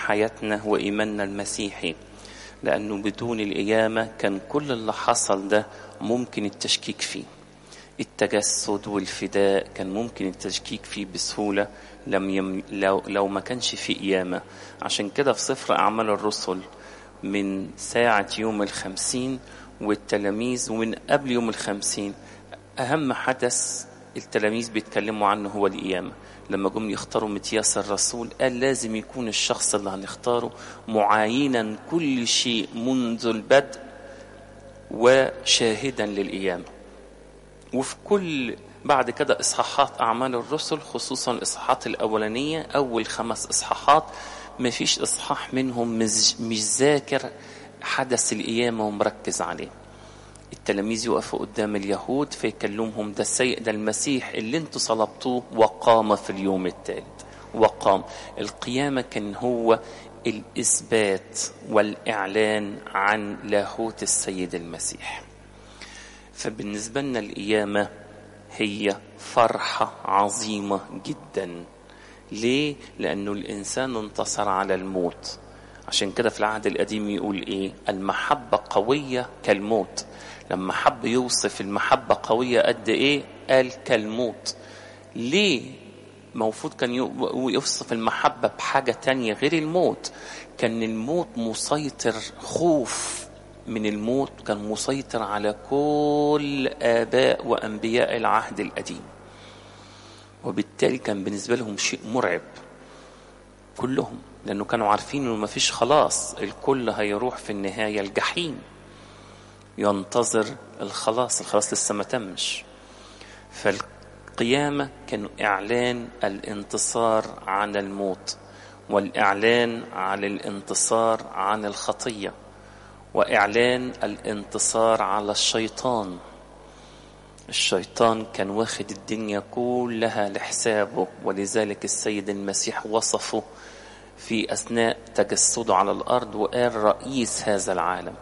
حياتنا وإيماننا المسيحي لأنه بدون القيامة كان كل اللي حصل ده ممكن التشكيك فيه التجسد والفداء كان ممكن التشكيك فيه بسهولة لم يم... لو... لو ما كانش في قيامة عشان كده في سفر أعمال الرسل من ساعة يوم الخمسين والتلاميذ ومن قبل يوم الخمسين أهم حدث التلاميذ بيتكلموا عنه هو القيامة لما جم يختاروا متياس الرسول قال لازم يكون الشخص اللي هنختاره معاينا كل شيء منذ البدء وشاهدا للقيامة وفي كل بعد كده إصحاحات أعمال الرسل خصوصا الإصحاحات الأولانية أول خمس إصحاحات ما فيش إصحاح منهم مش ذاكر حدث القيامة ومركز عليه التلاميذ يقفوا قدام اليهود فيكلمهم ده السيء ده المسيح اللي انتوا صلبتوه وقام في اليوم الثالث وقام القيامة كان هو الإثبات والإعلان عن لاهوت السيد المسيح فبالنسبة لنا القيامة هي فرحة عظيمة جدا ليه؟ لأنه الإنسان انتصر على الموت عشان كده في العهد القديم يقول إيه؟ المحبة قوية كالموت لما حب يوصف المحبة قوية قد إيه؟ قال كالموت ليه؟ المفروض كان يوصف المحبة بحاجة تانية غير الموت كان الموت مسيطر خوف من الموت كان مسيطر على كل آباء وأنبياء العهد القديم وبالتالي كان بالنسبة لهم شيء مرعب كلهم لأنه كانوا عارفين أنه مفيش خلاص الكل هيروح في النهاية الجحيم ينتظر الخلاص الخلاص لسه ما تمش فالقيامة كان إعلان الانتصار عن الموت والإعلان على الانتصار عن الخطية وإعلان الانتصار على الشيطان الشيطان كان واخد الدنيا كلها لحسابه ولذلك السيد المسيح وصفه في أثناء تجسده على الأرض وقال رئيس هذا العالم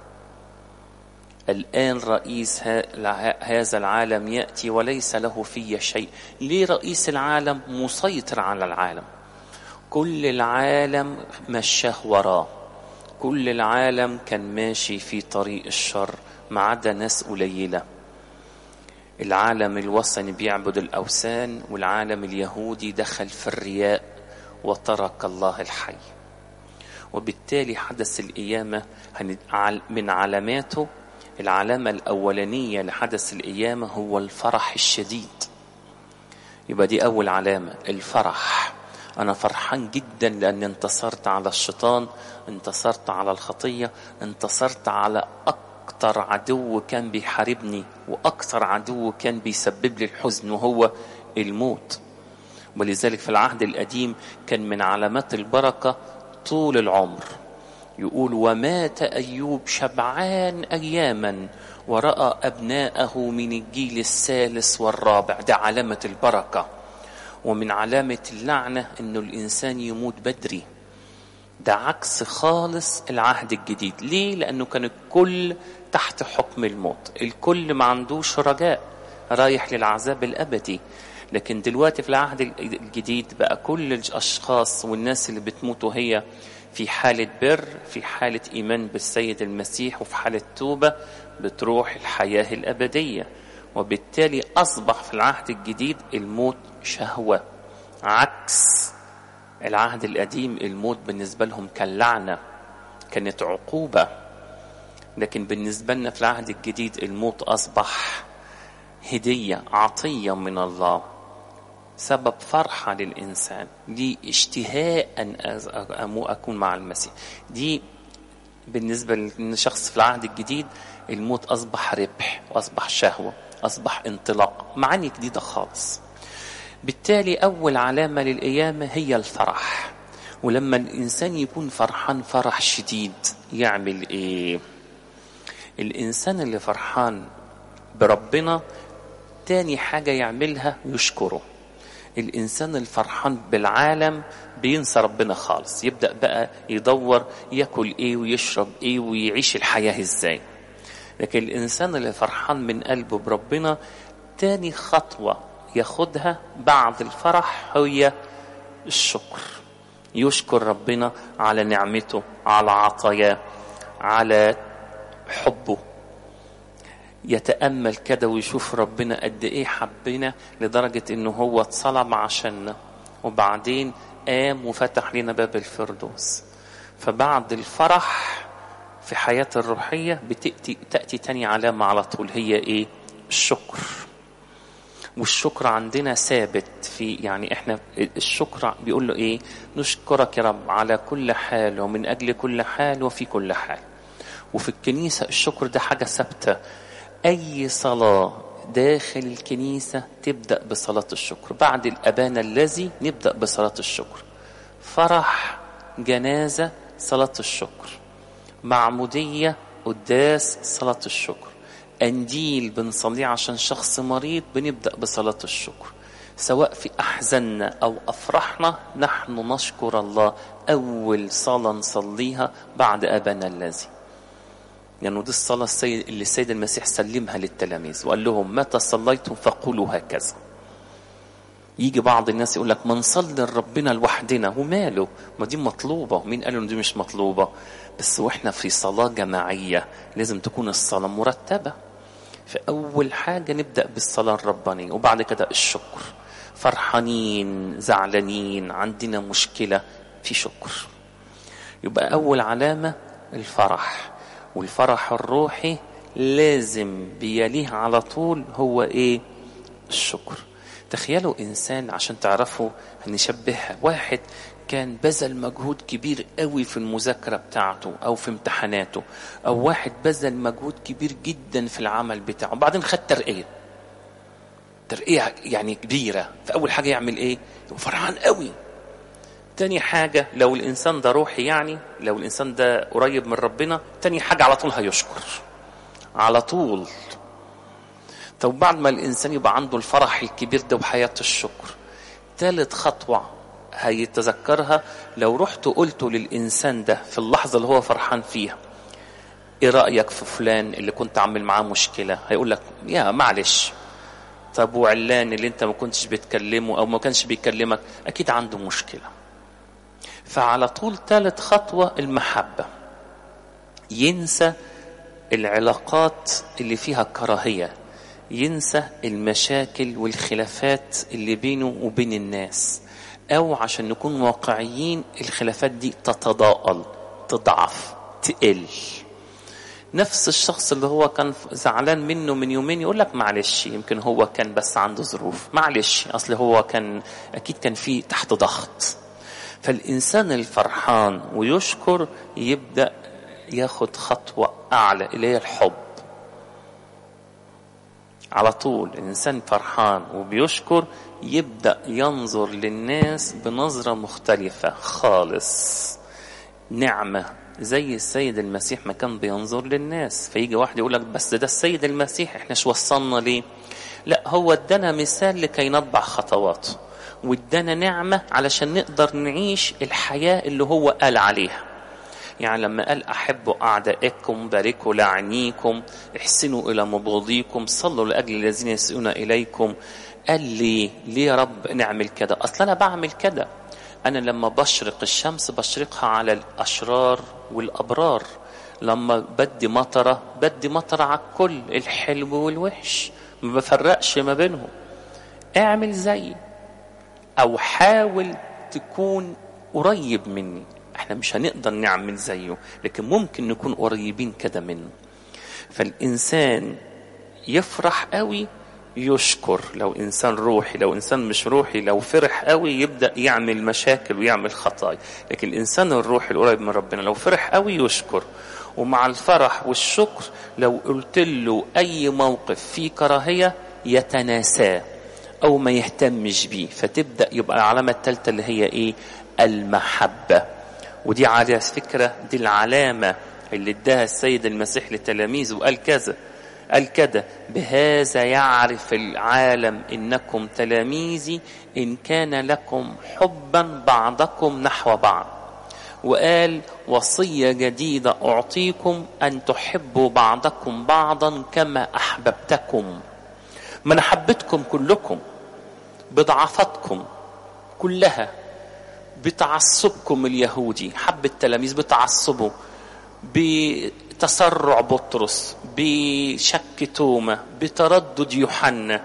الآن رئيس هذا العالم يأتي وليس له في شيء ليه رئيس العالم مسيطر على العالم كل العالم مشاه وراه كل العالم كان ماشي في طريق الشر ما عدا ناس قليلة العالم الوثني بيعبد الأوثان والعالم اليهودي دخل في الرياء وترك الله الحي وبالتالي حدث القيامة من علاماته العلامة الأولانية لحدث القيامة هو الفرح الشديد يبقى دي أول علامة الفرح أنا فرحان جدا لأني انتصرت على الشيطان انتصرت على الخطية انتصرت على أكتر عدو كان بيحاربني وأكتر عدو كان بيسبب لي الحزن وهو الموت ولذلك في العهد القديم كان من علامات البركة طول العمر يقول ومات أيوب شبعان أياما ورأى أبناءه من الجيل الثالث والرابع ده علامة البركة ومن علامة اللعنة أنه الإنسان يموت بدري ده عكس خالص العهد الجديد ليه؟ لأنه كان الكل تحت حكم الموت الكل ما عندوش رجاء رايح للعذاب الأبدي لكن دلوقتي في العهد الجديد بقى كل الأشخاص والناس اللي بتموتوا هي في حالة بر في حالة إيمان بالسيد المسيح وفي حالة توبة بتروح الحياة الأبدية وبالتالي أصبح في العهد الجديد الموت شهوة عكس العهد القديم الموت بالنسبة لهم كان لعنة كانت عقوبة لكن بالنسبة لنا في العهد الجديد الموت أصبح هدية عطية من الله سبب فرحة للإنسان دي اشتهاء أن أكون مع المسيح دي بالنسبة للشخص في العهد الجديد الموت أصبح ربح وأصبح شهوة أصبح انطلاق معاني جديدة خالص بالتالي أول علامة للقيامة هي الفرح ولما الإنسان يكون فرحان فرح شديد يعمل إيه الإنسان اللي فرحان بربنا تاني حاجة يعملها يشكره الإنسان الفرحان بالعالم بينسى ربنا خالص يبدأ بقى يدور ياكل إيه ويشرب إيه ويعيش الحياة إزاي لكن الإنسان اللي فرحان من قلبه بربنا تاني خطوة ياخدها بعد الفرح هي الشكر يشكر ربنا على نعمته على عطاياه على حبه يتأمل كده ويشوف ربنا قد إيه حبنا لدرجة إنه هو اتصلب عشاننا وبعدين قام وفتح لنا باب الفردوس فبعد الفرح في حياة الروحية بتأتي تأتي تاني علامة على طول هي إيه؟ الشكر والشكر عندنا ثابت في يعني احنا الشكر بيقول له ايه نشكرك يا رب على كل حال ومن اجل كل حال وفي كل حال وفي الكنيسة الشكر ده حاجة ثابتة أي صلاة داخل الكنيسة تبدأ بصلاة الشكر بعد الأبانة الذي نبدأ بصلاة الشكر فرح جنازة صلاة الشكر معمودية قداس صلاة الشكر أنديل بنصليه عشان شخص مريض بنبدأ بصلاة الشكر سواء في أحزننا أو أفرحنا نحن نشكر الله أول صلاة نصليها بعد أبانا الذي لأنه يعني دي الصلاة السيد اللي السيد المسيح سلمها للتلاميذ وقال لهم متى صليتم فقولوا هكذا يجي بعض الناس يقول لك ما نصلي لربنا لوحدنا وماله ما دي مطلوبة مين قال ان دي مش مطلوبة بس واحنا في صلاة جماعية لازم تكون الصلاة مرتبة فأول حاجة نبدأ بالصلاة الربانية وبعد كده الشكر فرحانين زعلانين عندنا مشكلة في شكر يبقى أول علامة الفرح والفرح الروحي لازم بيليه على طول هو ايه الشكر تخيلوا انسان عشان تعرفوا هنشبهها واحد كان بذل مجهود كبير قوي في المذاكرة بتاعته أو في امتحاناته أو واحد بذل مجهود كبير جدا في العمل بتاعه وبعدين خد ترقية ترقية يعني كبيرة فأول حاجة يعمل إيه؟ يبقى فرحان قوي تاني حاجة لو الإنسان ده روحي يعني لو الإنسان ده قريب من ربنا تاني حاجة على طول هيشكر على طول طب بعد ما الإنسان يبقى عنده الفرح الكبير ده وحياة الشكر تالت خطوة هيتذكرها لو رحت قلت للإنسان ده في اللحظة اللي هو فرحان فيها ايه رأيك في فلان اللي كنت عامل معاه مشكلة هيقول لك يا معلش طب وعلان اللي انت ما كنتش بتكلمه او ما كانش بيكلمك اكيد عنده مشكله فعلى طول ثالث خطوة المحبة ينسى العلاقات اللي فيها كراهية ينسى المشاكل والخلافات اللي بينه وبين الناس أو عشان نكون واقعيين الخلافات دي تتضاءل تضعف تقل نفس الشخص اللي هو كان زعلان منه من يومين يقول لك معلش يمكن هو كان بس عنده ظروف معلش اصل هو كان اكيد كان فيه تحت ضغط فالإنسان الفرحان ويشكر يبدأ ياخد خطوة أعلى اللي هي الحب على طول الإنسان فرحان وبيشكر يبدأ ينظر للناس بنظرة مختلفة خالص نعمة زي السيد المسيح ما كان بينظر للناس فيجي واحد يقول لك بس ده السيد المسيح احنا شو وصلنا ليه لا هو ادانا مثال لكي نطبع خطواته وادانا نعمة علشان نقدر نعيش الحياة اللي هو قال عليها يعني لما قال أحبوا أعدائكم باركوا لعنيكم احسنوا إلى مبغضيكم صلوا لأجل الذين يسئون إليكم قال لي ليه يا رب نعمل كده أصلا أنا بعمل كده أنا لما بشرق الشمس بشرقها على الأشرار والأبرار لما بدي مطرة بدي مطرة على الكل الحلو والوحش ما بفرقش ما بينهم اعمل زيي او حاول تكون قريب مني احنا مش هنقدر نعمل زيه لكن ممكن نكون قريبين كده منه فالانسان يفرح قوي يشكر لو انسان روحي لو انسان مش روحي لو فرح قوي يبدا يعمل مشاكل ويعمل خطايا لكن الانسان الروحي القريب من ربنا لو فرح قوي يشكر ومع الفرح والشكر لو قلت له اي موقف فيه كراهيه يتناساه او ما يهتمش بيه فتبدا يبقى العلامه الثالثه اللي هي ايه المحبه ودي على فكره دي العلامه اللي اداها السيد المسيح لتلاميذه وقال كذا قال كده بهذا يعرف العالم انكم تلاميذي ان كان لكم حبا بعضكم نحو بعض وقال وصيه جديده اعطيكم ان تحبوا بعضكم بعضا كما احببتكم ما انا حبيتكم كلكم بضعفاتكم كلها بتعصبكم اليهودي حب التلاميذ بتعصبه بتسرع بطرس بشك توما بتردد يوحنا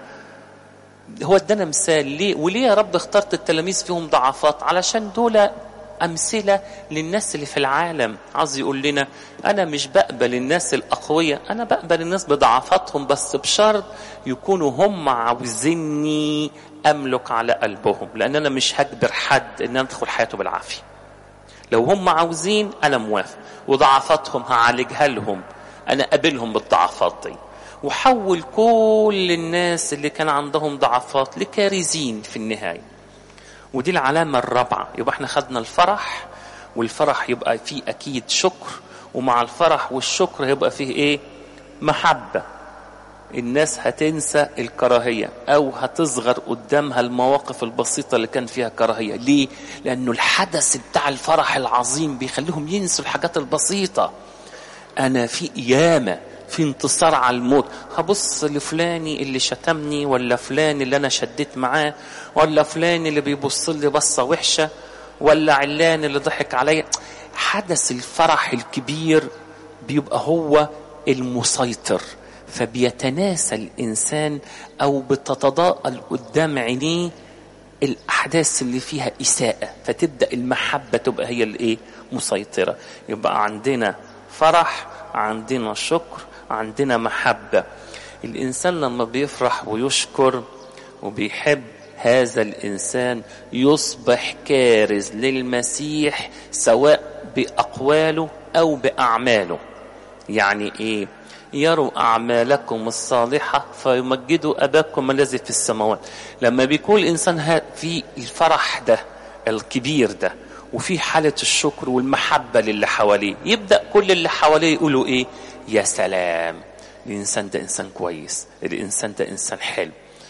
هو ادانا مثال ليه وليه يا رب اخترت التلاميذ فيهم ضعفات علشان دول أمثلة للناس اللي في العالم عايز يقول لنا أنا مش بقبل الناس الأقوياء أنا بقبل الناس بضعفاتهم بس بشرط يكونوا هم عاوزيني أملك على قلبهم لأن أنا مش هجبر حد إن أنا أدخل حياته بالعافية لو هم عاوزين أنا موافق وضعفاتهم هعالجها لهم أنا قابلهم بالضعفات دي وحول كل الناس اللي كان عندهم ضعفات لكارزين في النهايه ودي العلامة الرابعة يبقى احنا خدنا الفرح والفرح يبقى فيه أكيد شكر ومع الفرح والشكر هيبقى فيه إيه محبة الناس هتنسى الكراهية أو هتصغر قدامها المواقف البسيطة اللي كان فيها كراهية ليه؟ لأنه الحدث بتاع الفرح العظيم بيخليهم ينسوا الحاجات البسيطة أنا في قيامة في انتصار على الموت هبص لفلاني اللي شتمني ولا فلان اللي انا شديت معاه ولا فلان اللي بيبص لي بصه وحشه ولا علان اللي ضحك عليا حدث الفرح الكبير بيبقى هو المسيطر فبيتناسى الانسان او بتتضاءل قدام عينيه الاحداث اللي فيها اساءه فتبدا المحبه تبقى هي الايه مسيطره يبقى عندنا فرح عندنا شكر عندنا محبة الإنسان لما بيفرح ويشكر وبيحب هذا الإنسان يصبح كارز للمسيح سواء بأقواله أو بأعماله يعني إيه يروا أعمالكم الصالحة فيمجدوا أباكم الذي في السماوات لما بيكون الإنسان في الفرح ده الكبير ده وفي حالة الشكر والمحبة للي حواليه يبدأ كل اللي حواليه يقولوا إيه يا سلام الإنسان ده إنسان كويس الإنسان ده إنسان حلو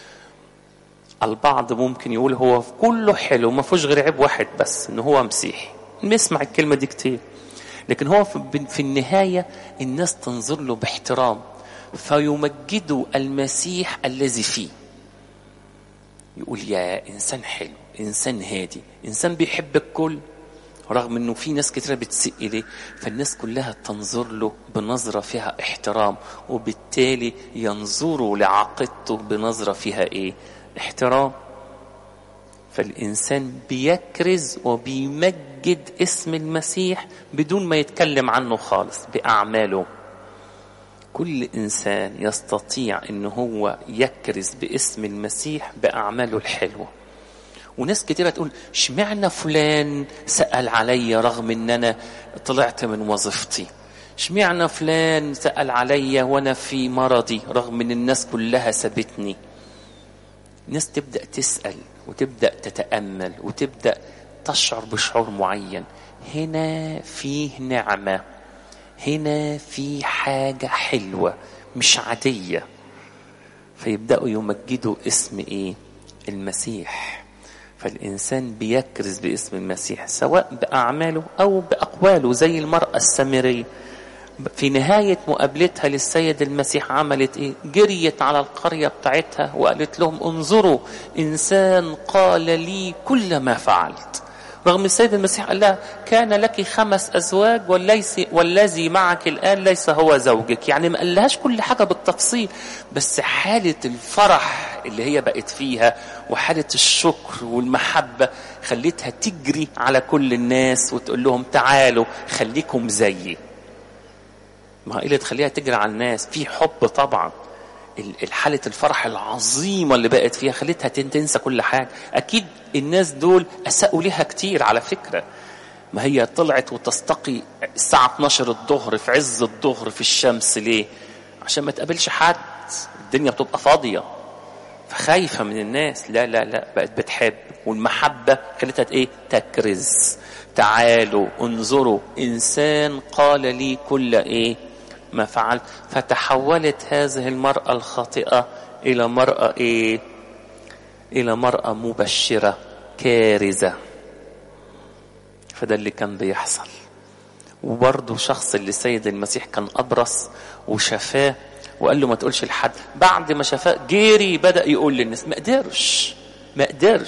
البعض ممكن يقول هو كله حلو ما فيهوش غير عيب واحد بس إن هو مسيحي نسمع الكلمة دي كتير لكن هو في النهاية الناس تنظر له باحترام فيمجدوا المسيح الذي فيه يقول يا إنسان حلو إنسان هادي إنسان بيحب الكل رغم انه في ناس كتيرة بتسق اليه فالناس كلها تنظر له بنظرة فيها احترام وبالتالي ينظروا لعقيدته بنظرة فيها ايه احترام فالإنسان بيكرز وبيمجد اسم المسيح بدون ما يتكلم عنه خالص بأعماله كل إنسان يستطيع أنه هو يكرز باسم المسيح بأعماله الحلوة وناس كتيرة تقول اشمعنى فلان سأل عليا رغم ان انا طلعت من وظيفتي اشمعنى فلان سأل عليا وانا في مرضي رغم ان الناس كلها سابتني ناس تبدأ تسأل وتبدأ تتأمل وتبدأ تشعر بشعور معين هنا فيه نعمة هنا في حاجة حلوة مش عادية فيبدأوا يمجدوا اسم ايه المسيح فالإنسان بيكرز باسم المسيح سواء بأعماله أو بأقواله زي المرأة السامرية في نهاية مقابلتها للسيد المسيح عملت إيه؟ جريت على القرية بتاعتها وقالت لهم انظروا إنسان قال لي كل ما فعلت رغم السيد المسيح قال لها كان لك خمس أزواج وليس والذي معك الآن ليس هو زوجك يعني ما قالهاش كل حاجة بالتفصيل بس حالة الفرح اللي هي بقت فيها وحالة الشكر والمحبة خليتها تجري على كل الناس وتقول لهم تعالوا خليكم زيي ما ايه اللي تخليها تجري على الناس في حب طبعا حالة الفرح العظيمة اللي بقت فيها خلتها تنسى كل حاجة أكيد الناس دول أساءوا لها كتير على فكرة ما هي طلعت وتستقي الساعة 12 الظهر في عز الظهر في الشمس ليه عشان ما تقابلش حد الدنيا بتبقى فاضية فخايفة من الناس لا لا لا بقت بتحب والمحبة خلتها ايه تكرز تعالوا انظروا إنسان قال لي كل ايه ما فعلت فتحولت هذه المرأة الخاطئة إلى مرأة إيه؟ إلى مرأة مبشرة كارزة فده اللي كان بيحصل وبرضه شخص اللي سيد المسيح كان أبرص وشفاه وقال له ما تقولش لحد بعد ما شفاه جيري بدأ يقول للناس ما قدرش ما قدرش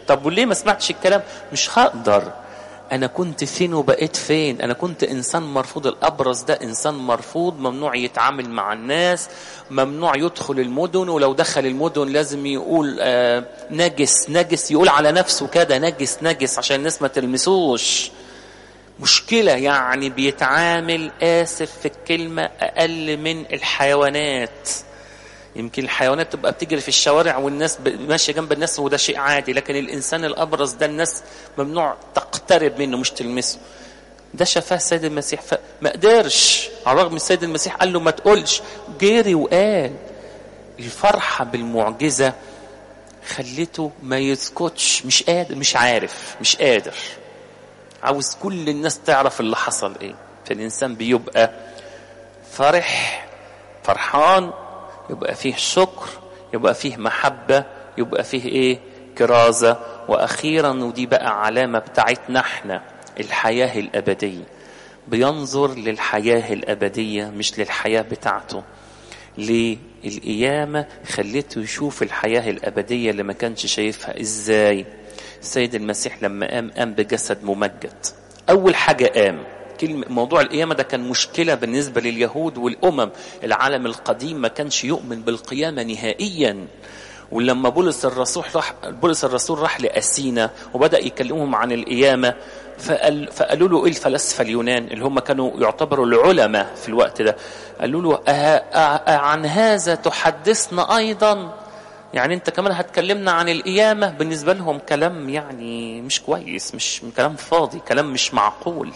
طب وليه ما سمعتش الكلام مش هقدر انا كنت فين وبقيت فين انا كنت انسان مرفوض الابرص ده انسان مرفوض ممنوع يتعامل مع الناس ممنوع يدخل المدن ولو دخل المدن لازم يقول آه نجس نجس يقول على نفسه كده نجس نجس عشان الناس ما تلمسوش مشكلة يعني بيتعامل آسف في الكلمة أقل من الحيوانات يمكن الحيوانات تبقى بتجري في الشوارع والناس ماشيه جنب الناس وده شيء عادي لكن الانسان الابرص ده الناس ممنوع تقترب منه مش تلمسه ده شافاه السيد المسيح فما قدرش على الرغم السيد المسيح قال له ما تقولش جري وقال الفرحه بالمعجزه خلته ما يسكتش مش قادر مش عارف مش قادر عاوز كل الناس تعرف اللي حصل ايه فالانسان بيبقى فرح فرحان يبقى فيه شكر يبقى فيه محبة يبقى فيه ايه كرازة واخيرا ودي بقى علامة بتاعتنا احنا الحياة الابدية بينظر للحياة الابدية مش للحياة بتاعته ليه القيامة خلته يشوف الحياة الابدية اللي ما كانش شايفها ازاي السيد المسيح لما قام قام بجسد ممجد اول حاجة قام كلمة موضوع القيامة ده كان مشكلة بالنسبة لليهود والأمم العالم القديم ما كانش يؤمن بالقيامة نهائيا ولما بولس الرسول راح بولس الرسول راح لأسينا وبدأ يكلمهم عن القيامة فقال فقالوا له ايه الفلاسفه اليونان اللي هم كانوا يعتبروا العلماء في الوقت ده قالوا له أه أه عن هذا تحدثنا ايضا يعني انت كمان هتكلمنا عن القيامه بالنسبه لهم كلام يعني مش كويس مش كلام فاضي كلام مش معقول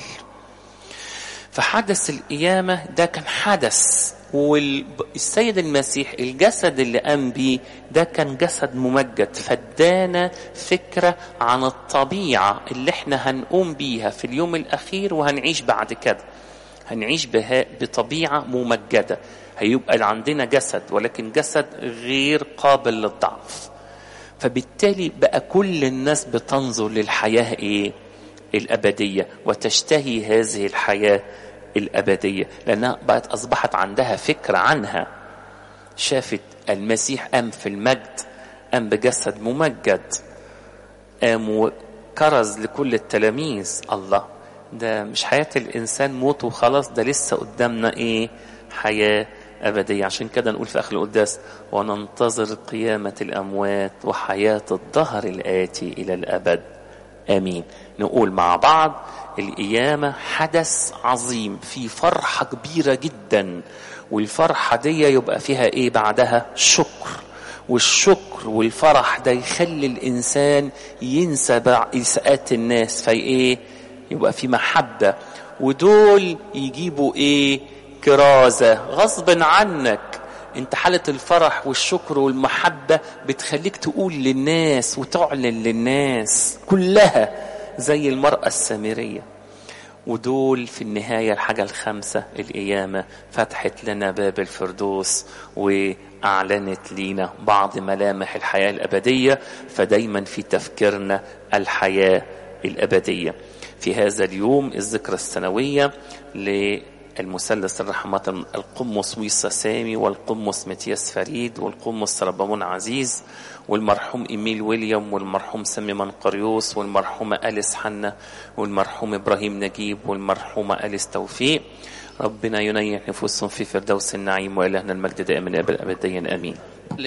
فحدث القيامة ده كان حدث والسيد المسيح الجسد اللي قام بيه ده كان جسد ممجد فادانا فكرة عن الطبيعة اللي احنا هنقوم بيها في اليوم الأخير وهنعيش بعد كده هنعيش بها بطبيعة ممجدة هيبقى عندنا جسد ولكن جسد غير قابل للضعف فبالتالي بقى كل الناس بتنظر للحياة ايه الأبدية وتشتهي هذه الحياة الأبدية لأنها بقت أصبحت عندها فكرة عنها شافت المسيح قام في المجد قام بجسد ممجد قام وكرز لكل التلاميذ الله ده مش حياة الإنسان موت وخلاص ده لسه قدامنا إيه حياة أبدية عشان كده نقول في آخر القداس وننتظر قيامة الأموات وحياة الظهر الآتي إلى الأبد امين نقول مع بعض القيامة حدث عظيم في فرحة كبيرة جدا والفرحة دي يبقى فيها ايه بعدها شكر والشكر والفرح ده يخلي الانسان ينسى اساءات الناس في ايه يبقى في محبة ودول يجيبوا ايه كرازة غصب عنك انت حالة الفرح والشكر والمحبة بتخليك تقول للناس وتعلن للناس كلها زي المرأة السامرية ودول في النهاية الحاجة الخامسة القيامة فتحت لنا باب الفردوس وأعلنت لينا بعض ملامح الحياة الأبدية فدايما في تفكيرنا الحياة الأبدية في هذا اليوم الذكرى السنوية ل المثلث الرحمات القمص ويسا سامي والقمص متياس فريد والقمص ربامون عزيز والمرحوم إيميل ويليام والمرحوم سامي منقريوس والمرحومة أليس حنا والمرحوم إبراهيم نجيب والمرحومة أليس توفيق ربنا ينيح نفوسهم في فردوس النعيم وإلهنا المجد دائما أبديا آمين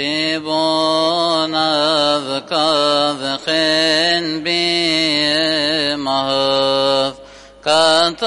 ליבון אבקה וכן בי מהב